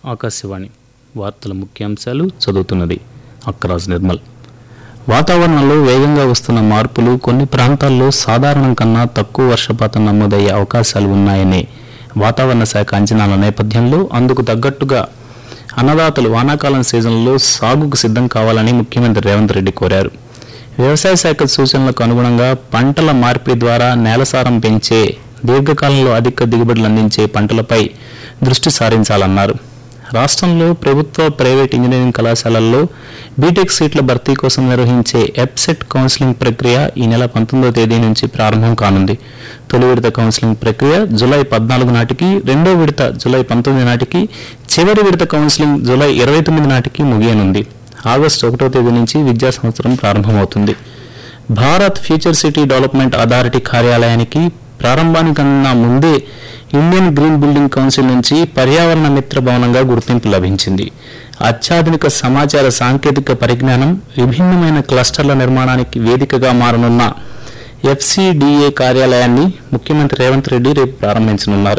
ఆకాశవాణి వార్తల ముఖ్యాంశాలు చదువుతున్నది అక్రాజ్ నిర్మల్ వాతావరణంలో వేగంగా వస్తున్న మార్పులు కొన్ని ప్రాంతాల్లో సాధారణం కన్నా తక్కువ వర్షపాతం నమోదయ్యే అవకాశాలు ఉన్నాయని వాతావరణ శాఖ అంచనాల నేపథ్యంలో అందుకు తగ్గట్టుగా అన్నదాతలు వానాకాలం సీజన్లో సాగుకు సిద్ధం కావాలని ముఖ్యమంత్రి రేవంత్ రెడ్డి కోరారు వ్యవసాయ శాఖ సూచనలకు అనుగుణంగా పంటల మార్పిడి ద్వారా నేలసారం పెంచే దీర్ఘకాలంలో అధిక దిగుబడులు అందించే పంటలపై దృష్టి సారించాలన్నారు రాష్ట్రంలో ప్రభుత్వ ప్రైవేట్ ఇంజనీరింగ్ కళాశాలల్లో బీటెక్ సీట్ల భర్తీ కోసం నిర్వహించే ఎప్సెట్ కౌన్సిలింగ్ ప్రక్రియ ఈ నెల పంతొమ్మిదవ తేదీ నుంచి ప్రారంభం కానుంది తొలి విడత కౌన్సిలింగ్ ప్రక్రియ జూలై పద్నాలుగు నాటికి రెండో విడత జూలై పంతొమ్మిది నాటికి చివరి విడత కౌన్సిలింగ్ జూలై ఇరవై తొమ్మిది నాటికి ముగియనుంది ఆగస్టు ఒకటో తేదీ నుంచి విద్యా సంవత్సరం ప్రారంభమవుతుంది Bharat future city development authority కార్యాలయానికి ప్రారంభానికన్నా ముందే ఇండియన్ గ్రీన్ బిల్డింగ్ కౌన్సిల్ నుంచి పర్యావరణ మిత్ర భవనంగా గుర్తింపు లభించింది అత్యాధునిక సమాచార సాంకేతిక పరిజ్ఞానం విభిన్నమైన క్లస్టర్ల నిర్మాణానికి వేదికగా మారనున్న ఎఫ్సిడిఏ కార్యాలయాన్ని ముఖ్యమంత్రి రేవంత్ రెడ్డి రేపు ప్రారంభించనున్నారు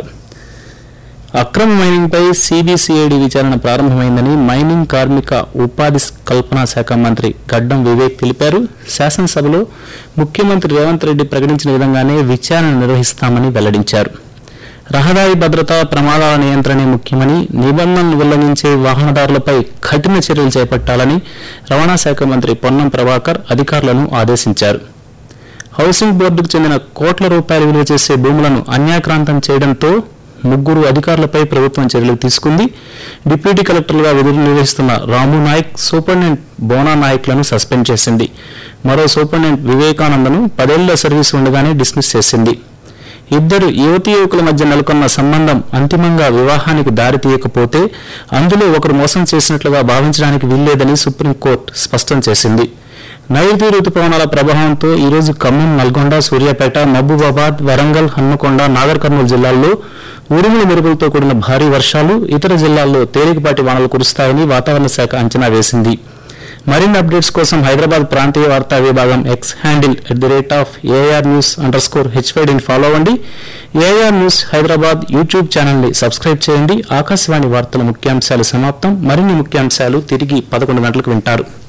అక్రమ మైనింగ్ పై సిబిసిఐడి విచారణ ప్రారంభమైందని మైనింగ్ కార్మిక ఉపాధి కల్పనా శాఖ మంత్రి గడ్డం వివేక్ తెలిపారు శాసనసభలో ముఖ్యమంత్రి రేవంత్ రెడ్డి ప్రకటించిన విధంగానే విచారణ నిర్వహిస్తామని వెల్లడించారు రహదారి భద్రత ప్రమాదాల నియంత్రణే ముఖ్యమని నిబంధనలు ఉల్లంఘించే వాహనదారులపై కఠిన చర్యలు చేపట్టాలని రవాణా శాఖ మంత్రి పొన్నం ప్రభాకర్ అధికారులను ఆదేశించారు హౌసింగ్ బోర్డుకు చెందిన కోట్ల రూపాయలు విలువ చేసే భూములను అన్యాక్రాంతం చేయడంతో ముగ్గురు అధికారులపై ప్రభుత్వం చర్యలు తీసుకుంది డిప్యూటీ కలెక్టర్లుగా విధులు నిర్వహిస్తున్న రాము నాయక్ సూపరింటెండెంట్ బోనా నాయక్లను సస్పెండ్ చేసింది మరో సూపరింటెండెంట్ వివేకానందను పదేళ్ల సర్వీసు ఉండగానే డిస్మిస్ చేసింది ఇద్దరు యువతీ యువకుల మధ్య నెలకొన్న సంబంధం అంతిమంగా వివాహానికి దారి తీయకపోతే అందులో ఒకరు మోసం చేసినట్లుగా భావించడానికి వీల్లేదని సుప్రీంకోర్టు స్పష్టం చేసింది నైరుతి రుతుపవనాల ప్రభావంతో ఈ రోజు ఖమ్మం నల్గొండ సూర్యాపేట మహబూబాబాద్ వరంగల్ హన్మకొండ నాగర్ కర్నూలు జిల్లాల్లో ఉరుముల మెరుపులతో కూడిన భారీ వర్షాలు ఇతర జిల్లాల్లో తేలికపాటి వానలు కురుస్తాయని వాతావరణ శాఖ అంచనా వేసింది మరిన్ని అప్డేట్స్ కోసం హైదరాబాద్ ప్రాంతీయ వార్తా విభాగం X handle at the rate of AR news underscore హెచ్వైడిని ఫాలో అవ్వండి ఏఆర్ న్యూస్ హైదరాబాద్ యూట్యూబ్ ఛానల్ని సబ్స్క్రైబ్ చేయండి ఆకాశవాణి వార్తల ముఖ్యాంశాలు సమాప్తం మరిన్ని ముఖ్యాంశాలు తిరిగి పదకొండు గంటలకు వింటారు